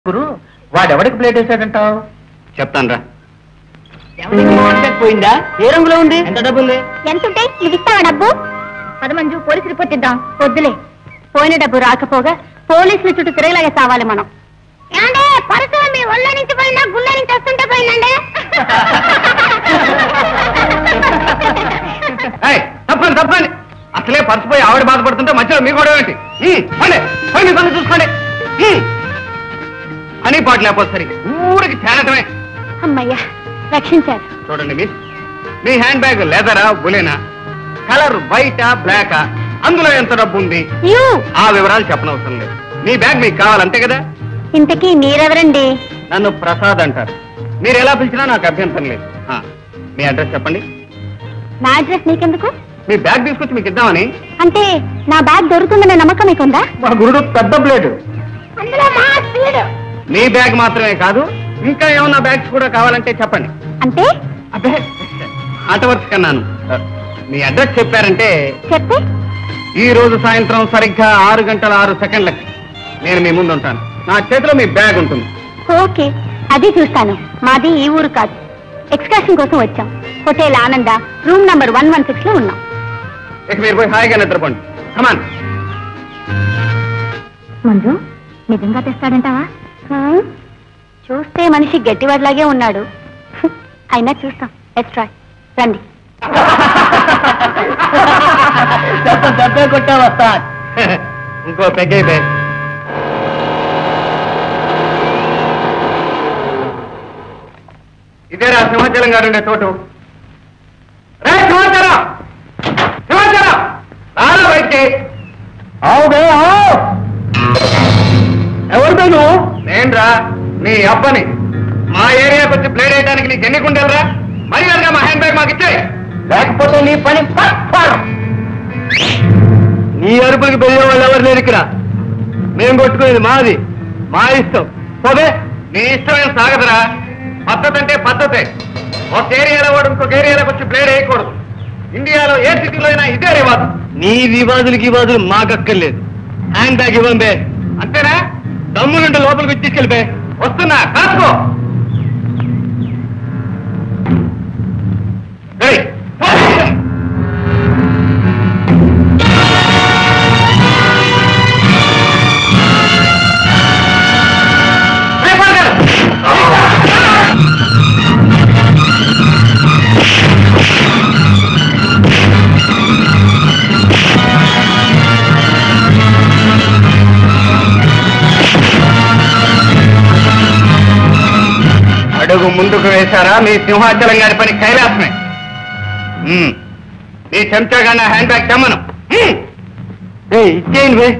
గురు వాడెవడికి plate వేసాడంటావు చెప్తాను రా పోయిందా ఏ రంగులో ఉంది ఎంత డబ్బు ఉంది ఎంత ఉంటాయి నువ్వు ఇస్తావా డబ్బు పదమంజు పోలీసు రిపోర్ట్ ఇద్దాం వద్దులే పోయిన డబ్బు రాకపోగా పోలీసుల చుట్టూ తిరగలాగే సావాలి మనం ఏమండే పరసు మీ ఒళ్ళ నుంచి పోయిందా గుళ్ళ నుంచి వస్తుంటే పోయిందండి ఏయ్, తప్పండి తప్పండి అసలే పర్సుపోయి ఆవిడ బాధపడుతుంటే మధ్యలో మీ గొడవ ఏంటి ఉమ్, పోండి, పోయి పని చూసుకోండి ఉమ్. అని పాటు లేకపోతే సరి ఊరికి తేనటమే అమ్మయ్యా రక్షించారు చూడండి మిస్ మీ హ్యాండ్ బ్యాగ్ లెదరా బులేనా కలర్ వైటా బ్లాకా అందులో ఎంత డబ్బు ఉంది యూ ఆ వివరాలు చెప్పనవసరం లేదు మీ బ్యాగ్ మీకు కావాలంతే కదా ఇంతకీ మీరెవరండి నన్ను ప్రసాద్ అంటారు మీరు ఎలా పిలిచినా నాకు అభ్యంతరం లేదు ఆ, మీ అడ్రస్ చెప్పండి నా అడ్రస్ నీకెందుకు మీ బ్యాగ్ తీసుకొచ్చి మీకు ఇద్దామని అంటే నా బ్యాగ్ దొరుకుతుందనే నమ్మకం మీకుందా మా గురుడు పెద్ద ప్లేట్ అందులో మా స్పీడ్ మీ బ్యాగ్ మాత్రమే కాదు ఇంకా ఏమన్నా బ్యాగ్స్ కూడా కావాలంటే చెప్పండి అంటే అబ్బే ఆటవర్క్స్ కన్నాను మీ అడ్రస్ చెప్పారంటే చెప్తే ఈ రోజు సాయంత్రం సరిగ్గా ఆరు గంటల ఆరు సెకండ్లకి నేను మీ ముందు ఉంటాను నా చేతిలో మీ బ్యాగ్ ఉంటుంది ఓకే అది చూస్తాను మాది ఈ ఊరు కాదు ఎక్స్కర్షన్ కోసం వచ్చాం hotel Ananda room number one one six లో ఉన్నాం ఇక మీరు పోయి హాయిగా నిద్రపోండి కమాన్ మంజు నిజంగా తెస్తాడంటావా చూస్తే మనిషి గట్టివాడిలాగే ఉన్నాడు హ్మ్, అయినా చూస్తాం లెట్స్ ట్రై రండి చెప్ప చెప్పే కొట్టా వస్తా ఇంకో పెగ్గైతే ఇదేరా సింహాచలం గారు ఉండే చోటు రే సింహాచలం సింహాచలం రారా బయటికి అవునే ఎవరు నువ్వు నేనురా నీ అబ్బని మా ఏరియాకి వచ్చి ప్లేడ్ వేయడానికి నీకు ఎన్ని కుండలరా మర్యాదగా మా హ్యాండ్ బ్యాగ్ మాకు ఇచ్చే లేకపోతే నీ పని పట్టాడు నీ అరుపులకి పెరిగే వాళ్ళు ఎవరు లేరు ఇక్కడ మేము కొట్టుకునేది మాది మా ఇష్టం పోదే నీ ఇష్టమైన సాగదురా పద్ధతి అంటే పద్ధతే ఒక ఏరియాలో వాడు ఇంకొక ఏరియాలోకి వచ్చి ప్లేడ్ వేయకూడదు ఇండియాలో ఏ సిటీలో అయినా ఇదే రివాజు నీ వివాదులకి వివాదులు మాకక్కర్లేదు హ్యాండ్ బ్యాగ్ ఇవ్వంబే అంతేనా దమ్ములుంటే లోపలికి వచ్చి తీసుకెళ్ళిపే వస్తున్నా కాసుకో ఏయ్, అడుగు ముందుకు వేశారా మీ సింహాచలం గారి పని కైలాసమే ఉమ్. మీ చెంచాగా నా హ్యాండ్ బ్యాగ్ తెమ్మను ఉమ్. ఏయ్, ఇచ్చేయండి వే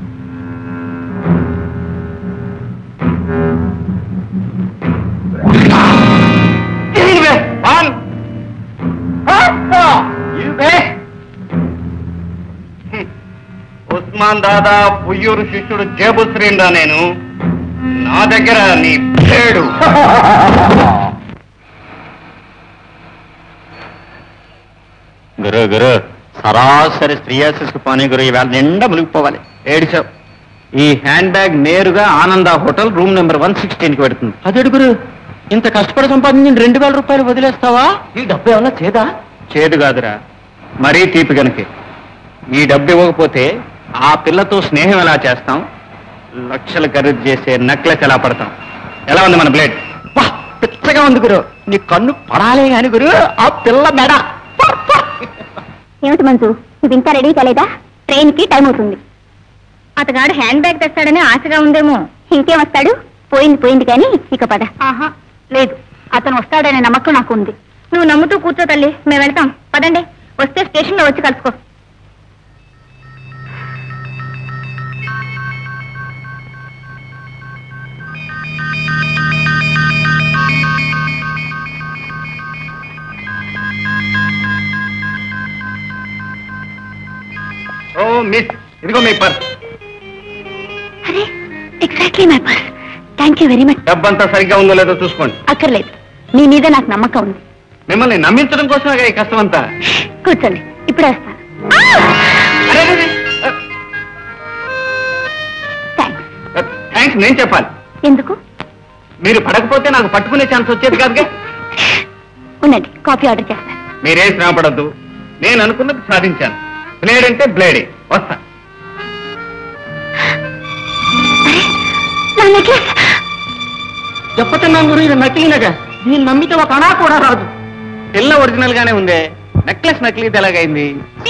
ఇచ్చేయండి వే. వన్. ఆహా. ఇవే. హ్మ్. ఉస్మాన్ దాదా పుయ్యూరు శిష్యుడు జేబు శ్రీందా నేను నా దగ్గర నీ పేడు గురు గురు సరాసరి స్త్రీయాసిస్కు పోనీ గురు ఇవాళ నిండా మునిగిపోవాలి ఏడిచావు ఈ హ్యాండ్ బ్యాగ్ నేరుగా Ananda hotel room number one sixteen కి పెడుతుంది అదేడు గురు ఇంత కష్టపడి సంపాదించిన రెండు వేల రూపాయలు వదిలేస్తావా ఈ డబ్బు ఏమన్నా చేదా చేదు కాదురా మరీ తీపి గనకే ఈ డబ్బు ఇవ్వకపోతే ఆ పిల్లతో స్నేహం ఎలా చేస్తాం లక్షలు ఖరీదు చేసే నెక్లెస్ ఎలా పడతాం ఎలా ఉంది మన బ్లేడ్ వా, పిచ్చగా ఉంది గురు నీ కన్ను పడాలే గాని గురు ఆ పిల్ల మెడ ఏమిటి మంజు నువ్వు ఇంకా రెడీ కాలేదా ట్రైన్ కి టైం అవుతుంది అతగాడు హ్యాండ్ బ్యాగ్ తెస్తాడని ఆశగా ఉందేమో ఇంకేం వస్తాడు పోయింది పోయింది కానీ ఇక పద ఆహా లేదు అతను వస్తాడనే నమ్మకం నాకు ఉంది నువ్వు నమ్ముతూ కూర్చో తల్లి మేము వెళ్తాం పదండి వస్తే స్టేషన్ లో వచ్చి కలుసుకో ఓ మిస్ ఇదిగో మీ పర్స్ అరే exactly my purse thank you very much డబ్బంతా సరిగ్గా ఉందో లేదో చూసుకోండి అక్కర్లేదు నీ మీద నాకు నమ్మకం ఉంది మిమ్మల్ని నమ్మించడం కోసమే ఈ కష్టం అంతా కూర్చోండి ఇప్పుడే వస్తాను అరే, అరే, అరే. థ్యాంక్స్ థ్యాంక్స్ నేను చెప్పాలి ఎందుకు మీరు పడకపోతే నాకు పట్టుకునే ఛాన్స్ వచ్చేది కాదుగా ఉండండి కాఫీ ఆర్డర్ చేస్తాను మీరే శ్రమ పడద్దు నేను అనుకున్నది సాధించాను బ్లేడ్ అంటే బ్లేడే వస్తా నా నెక్లెస్ చెప్పతున్నాం గురు ఇది నకిలీనగా దీన్ని నమ్మితే ఒక అనా కూడా రాదు పిల్ల ఒరిజినల్ గానే ఉందే నెక్లెస్ నకిలీది ఎలాగైంది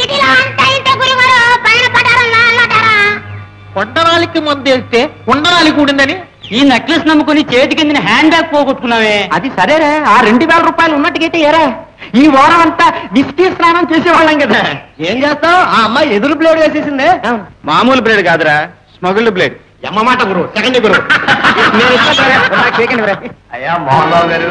కొండరాలికి మందేస్తే కొండరాలి కూడిందని ఈ నెక్లెస్ నమ్ముకుని చేతి కింద హ్యాండ్ బ్యాగ్ పోగొట్టుకున్నావే అది సరేరా ఆ రెండు వేల రూపాయలు ఉన్నట్టుకైతే ఏరా ఈ వారం అంతా విస్కీ స్నానం చేసేవాళ్ళం కదా ఏం చేస్తావు ఆ అమ్మాయి ఎదురు బ్లేడ్ వేసేసిందే మామూలు బ్లేడ్ కాదురా స్మగుల్డ్ బ్లేడ్ ఎమ్మ మాట గురు సెకండ్ గురు అయ్యా మోహన్ బాబు గారు